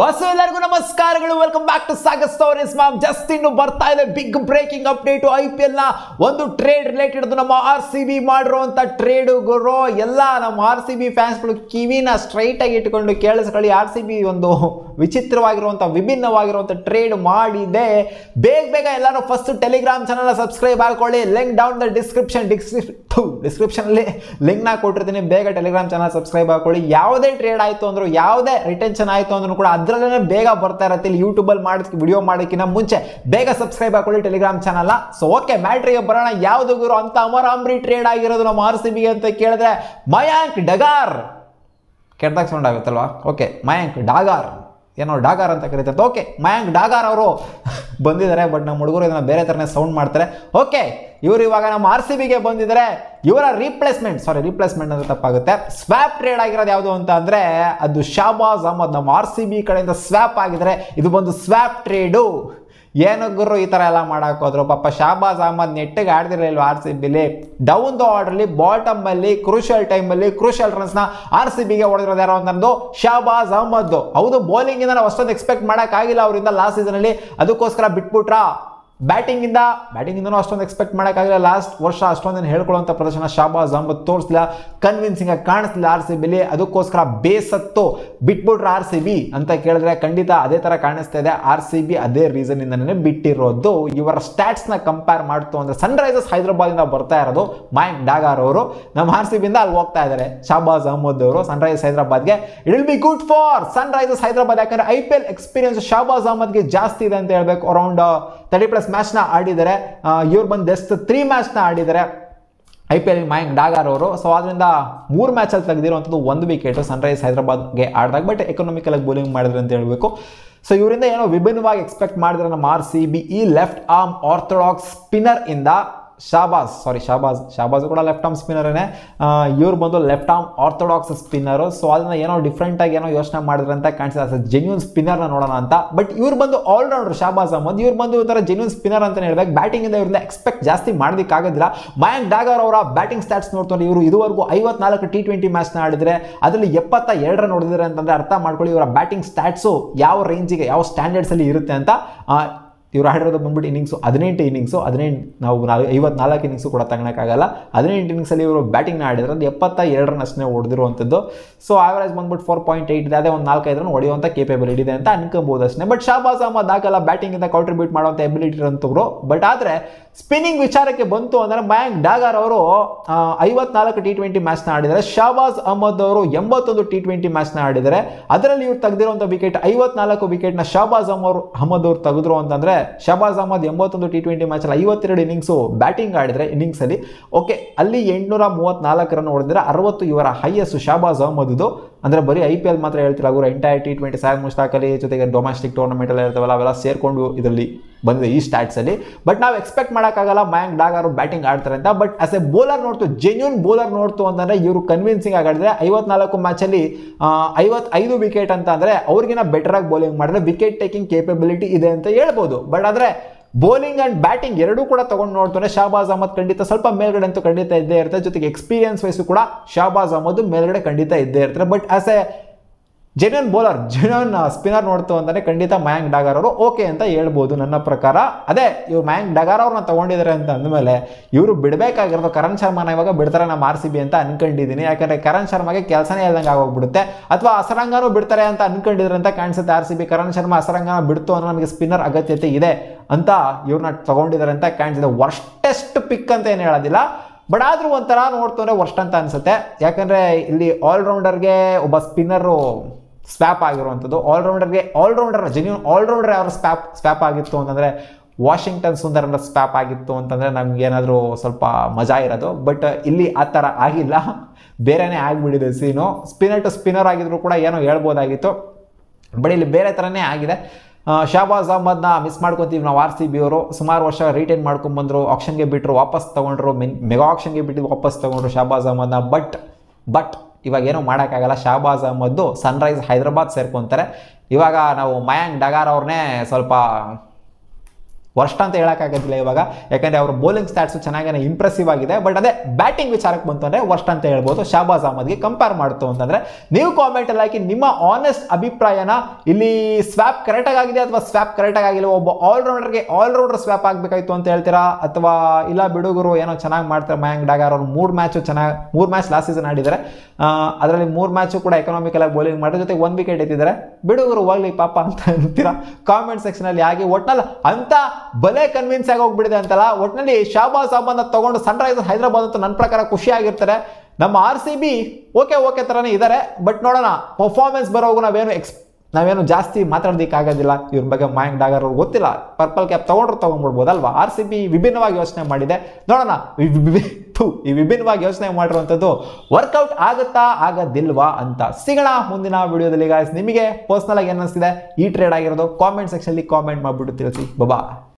bus ಎಲ್ಲರಿಗೂ ನಮಸ್ಕಾರಗಳು welcome back to Sagar stories ma'am just ಇನ್ನು ಬರ್ತಾ ಇದೆ big breaking update I P L ನ ಒಂದು ಟ್ರೇಡ್ ರಿಲೇಟೆಡ್ ನಮ್ಮ ಆರ್ ಸಿ ಬಿ ಮಾಡಿರುವಂತ ಟ್ರೇಡ್ ಗುರು ಎಲ್ಲ ನಮ್ಮ ಆರ್ ಸಿ ಬಿ ಫ್ಯಾನ್ಸ್ಗಳು ಕಿವಿನ ಸ್ಟ್ರೈಟ್ ಆಗಿ ಇಟ್ಕೊಂಡು ಕೇಳಿಸ್ಕೊಳ್ಳಿ ಆರ್ ಸಿ ಬಿ ಒಂದು ವಿಚಿತ್ರವಾಗಿರುವಂಥ ವಿಭಿನ್ನವಾಗಿರುವಂಥ ಟ್ರೇಡ್ ಮಾಡಿದೆ ಬೇಗ ಬೇಗ ಎಲ್ಲರೂ ಫಸ್ಟ್ ಟೆಲಿಗ್ರಾಮ್ ಚಾನಲ್ ಸಬ್ಸ್ಕ್ರೈಬ್ ಹಾಕೊಳ್ಳಿ link down the description description ಅಲ್ಲಿ ಲಿಂಕ್ ನ ಕೊಟ್ಟಿರ್ತೀನಿ ಬೇಗ ಟೆಲಿಗ್ರಾಮ್ ಚಾನಲ್ ಸಬ್ಸ್ಕ್ರೈಬ್ ಹಾಕೊಳ್ಳಿ ಯಾವುದೇ ಟ್ರೇಡ್ ಆಯಿತು ಅಂದ್ರು ಯಾವುದೇ ರಿಟೆನ್ಷನ್ ಆಯಿತು ಅಂದ್ರೂ ಕೂಡ ಅದರಲ್ಲೇ ಬೇಗ ಬರ್ತಾ ಇರತ್ತೆ ಇಲ್ಲಿ ಯೂಟ್ಯೂಬಲ್ಲಿ ಮಾಡಿ ವಿಡಿಯೋ ಮಾಡೋಕ್ಕಿಂತ ಮುಂಚೆ ಬೇಗ ಸಬ್ಸ್ಕ್ರೈಬ್ ಹಾಕೊಳ್ಳಿ ಟೆಲಿಗ್ರಾಮ್ ಚಾನಲ್ ಸೊ ಓಕೆ ಮ್ಯಾಟ್ರಿಗೆ ಬರೋಣ ಯಾವುದು ಗುರು ಅಂತ ಅಮರಾಮ್ರಿ ಟ್ರೇಡ್ ಆಗಿರೋದು ನಮ್ಮ ಆರ್ ಸಿ ಬಿ ಅಂತ ಕೇಳಿದ್ರೆ ಮಯಾಂಕ್ ಡಗಾರ್ ಕೆಟ್ಟದಾಗ ಸೌಂಡ್ ಆಗುತ್ತಲ್ವಾ ಓಕೆ ಮಯಾಂಕ್ ಡಾಗಾರ್ ಏನೋ ಡಾಗಾರ್ ಅಂತ ಕರೀತಾರೆ ಓಕೆ ಮಯಾಂಕ್ ಡಾಗಾರ್ ಅವರು ಬಂದಿದ್ದಾರೆ ಬಟ್ ನಮ್ಮ ಹುಡುಗರು ಇದನ್ನು ಬೇರೆ ಥರನೇ ಸೌಂಡ್ ಮಾಡ್ತಾರೆ ಓಕೆ ಇವರು ಇವಾಗ ನಮ್ಮ ಆರ್ ಸಿ ಬಿಗೆ ಬಂದಿದ್ದಾರೆ ಇವರ ರೀಪ್ಲೇಸ್ಮೆಂಟ್ ಸಾರಿ ರೀಪ್ಲೇಸ್ಮೆಂಟ್ ಅಂತ ತಪ್ಪಾಗುತ್ತೆ ಸ್ವ್ಯಾಪ್ ಟ್ರೇಡ್ ಆಗಿರೋದು ಯಾವುದು ಅಂತ ಅಂದರೆ ಅದು ಶಾಬಾಜ್ ಅಹಮದ್ ನಮ್ಮ ಆರ್ ಸಿ ಬಿ ಕಡೆಯಿಂದ ಸ್ವ್ಯಾಪ್ ಆಗಿದ್ರೆ ಇದು ಬಂದು ಸ್ವ್ಯಾಪ್ ಟ್ರೇಡು ಏನು ಗುರು ಈ ಥರ ಎಲ್ಲ ಮಾಡಕ್ಕೆ ಹೋದ್ರು ಪಾಪ ಶಾಬಾಜ್ ಅಹಮದ್ ನೆಟ್ಟಿಗೆ ಆಡ್ದಿರಲಿಲ್ಲ ಆರ್ ಸಿ ಬಿಲಿ ಡೌನ್ ದ ಆರ್ಡರ್ಲಿ ಬಾಟಮ್ ಅಲ್ಲಿ ಕ್ರೂಷಿಯಲ್ ಟೈಮಲ್ಲಿ ಕ್ರೂಷಿಯಲ್ ರನ್ಸ್ನ ಆರ್ ಸಿ ಬಿಗೆ ಹೊಡೆದಿರೋದು ಯಾರೋ ಅಂತಂದು ಶಾಬಾಜ್ ಅಹಮದ್ ಹೌದು ಬೌಲಿಂಗಿಂದ ನಾವು ಅಷ್ಟೊಂದು ಎಕ್ಸ್ಪೆಕ್ಟ್ ಮಾಡೋಕ್ಕಾಗಿಲ್ಲ ಅವರಿಂದ ಲಾಸ್ಟ್ ಸೀಸನಲ್ಲಿ ಅದಕ್ಕೋಸ್ಕರ ಬಿಟ್ಬಿಟ್ರಾ ಬ್ಯಾಟಿಂಗಿಂದ ಬ್ಯಾಟಿಂಗಿಂದನೂ ಅಷ್ಟೊಂದು ಎಕ್ಸ್ಪೆಕ್ಟ್ ಮಾಡೋಕ್ಕಾಗಿಲ್ಲ ಲಾಸ್ಟ್ ವರ್ಷ ಅಷ್ಟೊಂದೇನು ಹೇಳ್ಕೊಳ್ಳುವಂಥ ಪ್ರದರ್ಶನ ಶಾಬಾಜ್ ಅಹಮದ್ ತೋರಿಸಲಿಲ್ಲ ಕನ್ವಿನ್ಸಿಂಗ್ ಆಗಿ ಕಾಣಿಸ್ಲಿಲ್ಲ ಆರ್ ಸಿ ಬಿಲಿ ಅದಕ್ಕೋಸ್ಕರ ಬೇಸತ್ತು ಬಿಟ್ಬಿಟ್ರೆ ಆರ್ ಸಿ ಬಿ ಅಂತ ಕೇಳಿದ್ರೆ ಖಂಡಿತ ಅದೇ ಥರ ಕಾಣಿಸ್ತಾ ಇದೆ ಆರ್ ಸಿ ಬಿ ಅದೇ ರೀಸನ್ನಿಂದನೇ ಬಿಟ್ಟಿರೋದು ಇವರ ಸ್ಟ್ಯಾಟ್ಸ್ನ ಕಂಪೇರ್ ಮಾಡ್ತು ಅಂದರೆ ಸನ್ ರೈಸರ್ಸ್ ಹೈದರಾಬಾದಿಂದ ಬರ್ತಾ ಇರೋದು ಮಯಾಂಕ್ ಡಾಗಾರ್ ಅವರು ನಮ್ಮ ಆರ್ ಸಿ ಬಿಯಿಂದ ಅಲ್ಲಿ ಹೋಗ್ತಾ ಇದ್ದಾರೆ ಶಾಬಾಜ್ ಅಹಮದ್ ಅವರು ಸನ್ ರೈಸರ್ಸ್ ಹೈದರಾಬಾದ್ಗೆ it will be good for Sunrisers Hyderabad ಯಾಕಂದ್ರೆ I P L experience Shahbaz ಅಹಮದ್ಗೆ ಜಾಸ್ತಿ ಇದೆ ಅಂತ ಹೇಳ್ಬೇಕು ಅರೌಂಡ್ ತರ್ಟಿ ಪ್ಲಸ್ ಮ್ಯಾಚ್ನ ಆಡಿದ್ದಾರೆ ಇವ್ರು ಬಂದು ಜಸ್ಟ್ ತ್ರೀ ಮ್ಯಾಚ್ನ ಆಡಿದ್ದಾರೆ I P L Mayank Dagar ಅವರು ಸೊ ಅದರಿಂದ ಮೂರು ಮ್ಯಾಚಲ್ಲಿ ತೆಗೆದಿರುವಂಥದ್ದು ಒಂದು ವಿಕೆಟು ಸನ್ರೈಸ್ ಹೈದರಾಬಾದ್ಗೆ ಆಡಿದಾಗ ಬಟ್ ಎಕನಾಮಿಕಲ್ ಆಗಿ ಬೌಲಿಂಗ್ ಮಾಡಿದ್ರು ಅಂತ ಹೇಳಬೇಕು ಸೊ ಇವರಿಂದ ಏನೋ ವಿಭಿನ್ನವಾಗಿ ಎಕ್ಸ್ಪೆಕ್ಟ್ ಮಾಡಿದ್ರೆ ನಮ್ಮ ಆರ್ ಸಿ ಬಿ ಈ ಲೆಫ್ಟ್ ಆರ್ಮ್ ಆರ್ಥೋಡಾಕ್ಸ್ ಸ್ಪಿನ್ನರ್ ಇಂದ ಶಾಬಾಜ್ ಸಾರಿ ಶಾಬಾಜ್ ಶಾಬಾಜ್ ಕೂಡ ಲೆಫ್ಟ್ ಆರ್ಮ್ ಸ್ಪಿನ್ನರೇ ಇವ್ರು ಬಂದು left arm orthodox spinner so ಅದನ್ನ ಏನೋ ಡಿಫ್ರೆಂಟ್ ಆಗಿ ಏನೋ ಯೋಚನೆ ಮಾಡಿದ್ರೆ ಅಂತ ಕಾಣಿಸಿದೆ ಜೆನ್ಯೂನ್ ಸ್ಪಿನ್ನರ್ನ ನೋಡೋಣ ಅಂತ ಬಟ್ ಇವ್ರು ಬಂದು ಆಲ್ರೌಂಡರ್ ಶಾಬಾಜ್ ಅಹಮದ್ ಇವ್ರು ಬಂದು ಒಂಥರ ಜೆನ್ಯೂನ್ ಸ್ಪಿನ್ನರ್ ಅಂತ ಹೇಳ್ಬೇಕು ಬ್ಯಾಟಿಂಗ್ ಇಂದ ಇವರಿಂದ ಎಕ್ಸ್ಪೆಕ್ಟ್ ಜಾಸ್ತಿ ಮಾಡೋದಕ್ಕಾಗೋದಿಲ್ಲ ಮಯಾಂಕ್ ಡಾಗರ್ ಅವರ ಬ್ಯಾಟಿಂಗ್ ಸ್ಟಾಟ್ಸ್ ನೋಡ್ತಾರೆ ಇವರು ಇದುವರೆಗೂ ಐವತ್ನಾಲ್ಕು ಟಿ ಟ್ವೆಂಟಿ ಮ್ಯಾಚ್ನ ಆಡಿದ್ರೆ ಅದರಲ್ಲಿ ಎಪ್ಪತ್ತ ಎರಡರ ನೋಡಿದ್ರೆ ಅಂತಂದ್ರೆ ಅರ್ಥ ಮಾಡ್ಕೊಳ್ಳಿ ಇವರ ಬ್ಯಾಟಿಂಗ್ ಸ್ಟಾಟ್ಸು ಯಾವ ರೇಂಜಿಗೆ ಯಾವ ಸ್ಟ್ಯಾಂಡರ್ಡ್ಸಲ್ಲಿ ಇರುತ್ತೆ ಅಂತ ಇವ್ರು ಆಡಿರೋದು ಬಂದ್ಬಿಟ್ಟು ಇನ್ನಿಂಗ್ಸು ಹದಿನೆಂಟು ಇನ್ನಿಂಗ್ಸು ಹದಿನೆಂಟು ನಾವು ನಾಲ್ಕು ಐವತ್ನಾಲ್ಕು ಇನ್ನಿಂಗ್ಸು ಕೂಡ ತಗೊಳಕ್ಕಾಗಲ್ಲ ಹದಿನೆಂಟು ಇನ್ನಿಂಗ್ಸಲ್ಲಿ ಇವರು ಬ್ಯಾಟಿಂಗ್ನ ಆಡಿದ್ರೆ ಅದು ಎಪ್ಪತ್ತ ಎರಡರನ್ನ ಅಷ್ಟೇ ಹೊಡೆದಿರುವಂಥದ್ದು ಸೊ ಆವರೇಜ್ ಬಂದ್ಬಿಟ್ಟು ಫೋರ್ ಪಾಯಿಂಟ್ ಏಯ್ಟ್ ಇದೆ ಅದೇ ಒಂದು ನಾಲ್ಕೈದು ರನ್ ಹೊಡೆಯುವಂಥ ಕೇಪಬಿಲಿಟಿ ಇದೆ ಅಂತ ಅನ್ಕೊಬೋದು ಅಷ್ಟೇ ಬಟ್ ಶಾಬಾಜ್ ಅಹಮದ್ ಹಾಕಲ್ಲ ಬ್ಯಾಟಿಂಗಿಂದ ಕಾಂಟ್ರಿಬ್ಯೂಟ್ ಮಾಡುವಂಥ ಎಬಿಲಿಟಿ ಇರೋಂಥವ್ರು ಬಟ್ ಆದರೆ ಸ್ಪಿನ್ನಿಂಗ್ ವಿಚಾರಕ್ಕೆ ಬಂತು ಅಂದರೆ ಮಯಾಂಕ್ ಡಾಗರ್ ಅವರು ಐವತ್ನಾಲ್ಕು ಟಿ ಟ್ವೆಂಟಿ ಮ್ಯಾಚ್ನ ಆಡಿದ್ದಾರೆ ಶಾಬಾಜ್ ಅಹಮದ್ ಅವರು ಎಂಬತ್ತೊಂದು ಟಿ ಟ್ವೆಂಟಿ ಮ್ಯಾಚ್ನ ಆಡಿದ್ದಾರೆ ಅದರಲ್ಲಿ ಇವ್ರು ತೆಗೆದಿರುವಂಥ ವಿಕೆಟ್ ಐವತ್ನಾಲ್ಕು ವಿಕೆಟ್ನ ಶಾಬಾಜ್ ಅಹಮದ್ ಅಹಮದ್ ಅವರು ತೆಗೆದ್ರು ಅಂತಂದರೆ ಶಬಾಜ್ ಅಹಮದ್ ಎಂಬತ್ತೊಂದು ಟಿ ಟ್ವೆಂಟಿ ಮ್ಯಾಚಲ್ಲಿ ಐವತ್ತೆರಡು ಇನ್ನಿಂಗ್ಸು ಬ್ಯಾಟಿಂಗ್ ಆಡಿದರೆ ಇನ್ನಿಂಗ್ಸಲ್ಲಿ ಓಕೆ ಅಲ್ಲಿ ಎಂಟುನೂರ ಮೂವತ್ನಾಲ್ಕು ರನ್ ಹೊಡೆದಿದ್ರೆ ಅರವತ್ತು ಇವರ ಹೈಯೆಸ್ಟ್ ಶಾಬಾಜ್ ಅಹಮದ್ದು ಅಂದರೆ ಬರೀ ಐ ಪಿ ಎಲ್ ಮಾತ್ರ ಹೇಳ್ತಿಲ್ಲ ಅವರು entire T twenty Syed Mushtaq Ali ಜೊತೆಗೆ ಡೊಮೆಸ್ಟಿಕ್ ಟೂರ್ನಮೆಂಟ್ ಎಲ್ಲ ಇರ್ತಾವಲ್ಲ ಅವೆಲ್ಲ ಸೇರಿಕೊಂಡು ಇದರಲ್ಲಿ ಬಂದಿದೆ ಈ ಸ್ಟ್ಯಾಟ್ಸಲ್ಲಿ ಬಟ್ ನಾವು ಎಕ್ಸ್ಪೆಕ್ಟ್ ಮಾಡೋಕ್ಕಾಗಲ್ಲ ಮಯಾಂಕ್ ಡಾಗರು ಬ್ಯಾಟಿಂಗ್ ಆಡ್ತಾರೆ ಅಂತ ಬಟ್ ಆಸ್ ಎ ಬೌಲರ್ ನೋಡ್ತು ಜೆನ್ಯೂನ್ ಬೌಲರ್ ನೋಡ್ತು ಅಂತಂದರೆ ಇವರು ಕನ್ವಿನ್ಸಿಂಗ್ ಆಗಿ ಆಡಿದ್ರೆ ಐವತ್ನಾಲ್ಕು ಮ್ಯಾಚಲ್ಲಿ ಐವತ್ತೈದು ವಿಕೆಟ್ ಅಂತ ಅಂದರೆ ಅವ್ರಿಗಿನ ಬೆಟರಾಗಿ ಬೌಲಿಂಗ್ ಮಾಡಿದ್ರೆ ವಿಕೆಟ್ ಟೇಕಿಂಗ್ ಕೇಪಬಿಲಿಟಿ ಇದೆ ಅಂತ ಹೇಳ್ಬೋದು ಬಟ್ ಆದರೆ ಬೌಲಿಂಗ್ ಆ್ಯಂಡ್ ಬ್ಯಾಟಿಂಗ್ ಎರಡೂ ಕೂಡ ತೊಗೊಂಡು ನೋಡ್ತಾರೆ ಶಾಬಾಜ್ ಅಹಮದ್ ಖಂಡಿತ ಸ್ವಲ್ಪ ಮೇಲ್ಗಡೆ ಅಂತೂ ಖಂಡಿತ ಇದ್ದೇ ಇರ್ತಾರೆ ಜೊತೆಗೆ ಎಕ್ಸ್ಪೀರಿಯನ್ಸ್ ವಯಸ್ಸು ಕೂಡ ಶಾಬಾಜ್ ಅಹಮದ್ ಮೇಲ್ಗಡೆ ಖಂಡಿತ ಇದ್ದೇ ಇರ್ತಾರೆ but as a genuine bowler genuine spinner ನೋಡ್ತು ಅಂತಲೇ ಖಂಡಿತ ಮಯಾಂಕ್ ಡಾಗಾರ್ ಅವರು ಓಕೆ ಅಂತ ಹೇಳ್ಬೋದು ನನ್ನ ಪ್ರಕಾರ ಅದೇ ಇವ್ರು ಮಯಾಂಕ್ ಡಗಾರ್ ಅವ್ರನ್ನ ತೊಗೊಂಡಿದ್ದಾರೆ ಅಂತ ಅಂದಮೇಲೆ ಇವರು ಬಿಡಬೇಕಾಗಿರೋದು ಕರಣ್ ಶರ್ಮಾನ ಇವಾಗ ಬಿಡ್ತಾರೆ ನಮ್ಮ ಆರ್ ಸಿ ಬಿ ಅಂತ ಅನ್ಕೊಂಡಿದ್ದೀನಿ ಯಾಕಂದರೆ ಕರಣ್ ಶರ್ಮಾಗೆ ಕೆಲಸನೇ ಇಲ್ದಂಗೆ ಆಗೋಗ್ಬಿಡುತ್ತೆ ಅಥವಾ ಅಸರಂಗನೂ ಬಿಡ್ತಾರೆ ಅಂತ ಅನ್ಕೊಂಡಿದ್ರೆ ಅಂತ ಕಾಣಿಸುತ್ತೆ R C B Karan Sharma ಅಸರಂಗನ ಬಿಡ್ತು ಅಂದ್ರೆ ನಮಗೆ ಸ್ಪಿನ್ನರ್ ಅಗತ್ಯತೆ ಇದೆ ಅಂತ ಇವ್ರನ್ನ ತಗೊಂಡಿದ್ದಾರೆ ಅಂತ ಕಾಣಿಸಿದೆ ವರ್ಸ್ಟೆಸ್ಟ್ ಪಿಕ್ ಅಂತ ಏನು ಹೇಳೋದಿಲ್ಲ ಬಟ್ ಆದರೂ ಒಂಥರ ನೋಡ್ತು ಅಂದರೆ ವರ್ಸ್ಟ್ ಅಂತ ಅನಿಸುತ್ತೆ ಯಾಕಂದರೆ ಇಲ್ಲಿ ಆಲ್ರೌಂಡರ್ಗೆ ಒಬ್ಬ ಸ್ಪಿನ್ನರು ಸ್ವ್ಯಾಪ್ ಆಗಿರುವಂಥದ್ದು ಆಲ್ರೌಂಡರ್ಗೆ ಆಲ್ರೌಂಡರ್ ಜೆನ್ಯೂನ್ ಆಲ್ರೌಂಡರ್ ಯಾರು ಸ್ವ್ಯಾಪ್ ಸ್ವ್ಯಾಪ್ ಆಗಿತ್ತು ಅಂತಂದರೆ ವಾಷಿಂಗ್ಟನ್ ಸುಂದರನ ಸ್ವ್ಯಾಪ್ ಆಗಿತ್ತು ಅಂತಂದರೆ ನಮ್ಗೆ ಏನಾದರೂ ಸ್ವಲ್ಪ ಮಜಾ ಇರೋದು ಬಟ್ ಇಲ್ಲಿ ಆ ಥರ ಆಗಿಲ್ಲ ಬೇರೆನೇ ಆಗಿಬಿಟ್ಟಿದೆ ಸೀನು ಸ್ಪಿನ್ನರ್ ಟು ಸ್ಪಿನ್ನರ್ ಆಗಿದ್ರು ಕೂಡ ಏನೋ ಹೇಳ್ಬೋದಾಗಿತ್ತು ಬಟ್ ಇಲ್ಲಿ ಬೇರೆ ಥರನೇ ಆಗಿದೆ ಶಾಬಾಜ್ ಅಹಮದ್ನ ಮಿಸ್ ಮಾಡ್ಕೊತೀವಿ ನಾವು ಆರ್ ಸಿ ಬಿ ಅವರು ಸುಮಾರು ವರ್ಷ ರಿಟೈನ್ ಮಾಡ್ಕೊಂಡ್ಬಂದರು ಆಪ್ಷನ್ಗೆ ಬಿಟ್ಟರು ವಾಪಸ್ ತೊಗೊಂಡ್ರು ಮೆನ್ ಮೆಗಾ ಆಪ್ಷನ್ಗೆ ಬಿಟ್ಟು ವಾಪಸ್ ತೊಗೊಂಡ್ರು ಶಾಬಾಜ್ ಅಹಮದ್ನ ಬಟ್ ಬಟ್ ಇವಾಗ ಏನೂ ಮಾಡೋಕ್ಕಾಗಲ್ಲ ಶಾಬಾಜ್ ಅಹಮದ್ದು ಸನ್ರೈಸ್ ಹೈದರಾಬಾದ್ ಸೇರ್ಕೊತಾರೆ ಇವಾಗ ನಾವು ಮಯಾಂಕ್ ಡಗಾರ್ ಅವ್ರನ್ನೇ ಸ್ವಲ್ಪ ವರ್ಷ ಅಂತ ಹೇಳೋಕ್ಕಾಗೋದಿಲ್ಲ ಇವಾಗ ಯಾಕಂದರೆ ಅವ್ರ ಬೌಲಿಂಗ್ ಸ್ಟ್ಯಾಟ್ಸು ಚೆನ್ನಾಗೇ ಇಂಪ್ರೆಸಿವ್ ಆಗಿದೆ ಬಟ್ ಅದೇ ಬ್ಯಾಟಿಂಗ್ ವಿಚಾರಕ್ಕೆ ಬಂತು ಅಂದರೆ ವರ್ಷ ಅಂತ ಹೇಳ್ಬೋದು ಶಾಬಾಜ್ ಅಹಮದ್ಗೆ ಕಂಪೇರ್ ಮಾಡ್ತು ಅಂತಂದರೆ ನೀವು ಕಾಮೆಂಟಲ್ಲಿ ಹಾಕಿ ನಿಮ್ಮ ಆನೆಸ್ಟ್ ಅಭಿಪ್ರಾಯನ ಇಲ್ಲಿ ಸ್ವ್ಯಾಪ್ ಕರೆಕ್ಟಾಗಿ ಆಗಿದೆ ಅಥವಾ ಸ್ವ್ಯಾಪ್ ಕರೆಕ್ಟಾಗಿ ಆಗಿಲ್ಲ ಒಬ್ಬ ಆಲ್ರೌಂಡರ್ಗೆ ಆಲ್ರೌಂಡರ್ ಸ್ವ್ಯಾಪ್ ಆಗಬೇಕಾಯ್ತು ಅಂತ ಹೇಳ್ತೀರಾ ಅಥವಾ ಇಲ್ಲ ಬಿಡುಗರು ಏನೋ ಚೆನ್ನಾಗಿ ಮಾಡ್ತಾರೆ ಮಯಾಂಕ್ ಡಾಗಾರ್ ಅವ್ರು ಮೂರು ಮ್ಯಾಚು ಚೆನ್ನಾಗಿ ಮೂರು ಮ್ಯಾಚ್ ಲಾಸ್ಟ್ ಸೀಸನ್ ಆಡಿದ್ದಾರೆ ಅದರಲ್ಲಿ ಮೂರು ಮ್ಯಾಚು ಕೂಡ ಎಕನಾಮಿಕಲ್ ಆಗಿ ಬೌಲಿಂಗ್ ಮಾಡಿದ ಜೊತೆ ಒಂದು ವಿಕೆಟ್ ಎತ್ತಿದ್ದಾರೆ ಬಿಡುಗರು ಹೋಗ್ಲಿ ಪಾಪ ಅಂತ ಅಂತೀರಾ ಕಾಮೆಂಟ್ ಸೆಕ್ಷನಲ್ಲಿ ಹಾಗೆ ಒಟ್ನಲ್ಲಿ ಅಂತ ಬಲೆ ಕನ್ವಿನ್ಸ್ ಆಗಿ ಹೋಗ್ಬಿಡಿದೆ ಅಂತಲ್ಲ ಒಟ್ಟಿನಲ್ಲಿ ಶಾಬಾಜ್ ಅಹಮದ್ನ ತಗೊಂಡು ಸನ್ ರೈಸರ್ಸ್ ಹೈದರಾಬಾದ್ ಅಂತ ನನ್ನ ಪ್ರಕಾರ ಖುಷಿಯಾಗಿರ್ತಾರೆ ನಮ್ಮ R C B okay okay ಥರನೇ ಇದ್ದಾರೆ ಬಟ್ ನೋಡೋಣ ಪರ್ಫಾರ್ಮೆನ್ಸ್ ಬರೋವಾಗ ನಾವೇನು ಎಕ್ಸ್ ನಾವೇನು ಜಾಸ್ತಿ ಮಾತಾಡೋದಕ್ಕಾಗೋದಿಲ್ಲ ಇವ್ರ ಬಗ್ಗೆ ಮಯಾಂಕ್ ಡಾಗರ್ ಅವ್ರಿಗೆ ಗೊತ್ತಿಲ್ಲ ಪರ್ಪಲ್ ಕ್ಯಾಪ್ ತೊಗೊಂಡ್ರು ತೊಗೊಂಡ್ಬಿಡ್ಬೋದಲ್ವಾ ಆರ್ ಸಿ ಬಿ ವಿಭಿನ್ನವಾಗಿ ಯೋಚನೆ ಮಾಡಿದೆ ನೋಡೋಣ ಈ ವಿಭಿ- ಥು, ಈ ವಿಭಿನ್ನವಾಗಿ ಯೋಚನೆ ಮಾಡಿರುವಂಥದ್ದು ವರ್ಕೌಟ್ ಆಗುತ್ತಾ ಆಗೋದಿಲ್ವಾ ಅಂತ ಸಿಗೋಣ ಮುಂದಿನ ವಿಡಿಯೋದಲ್ಲಿ ಗಾಯ್ಸ್ ನಿಮಗೆ ಪರ್ಸ್ನಲ್ ಆಗಿ ಏನು ಅನಿಸ್ತಿದೆ ಈ ಟ್ರೇಡ್ ಆಗಿರೋದು ಕಾಮೆಂಟ್ ಸೆಕ್ಷನಲ್ಲಿ ಕಾಮೆಂಟ್ ಮಾಡಿಬಿಟ್ಟು ತಿಳಿಸಿ ಬಬಾ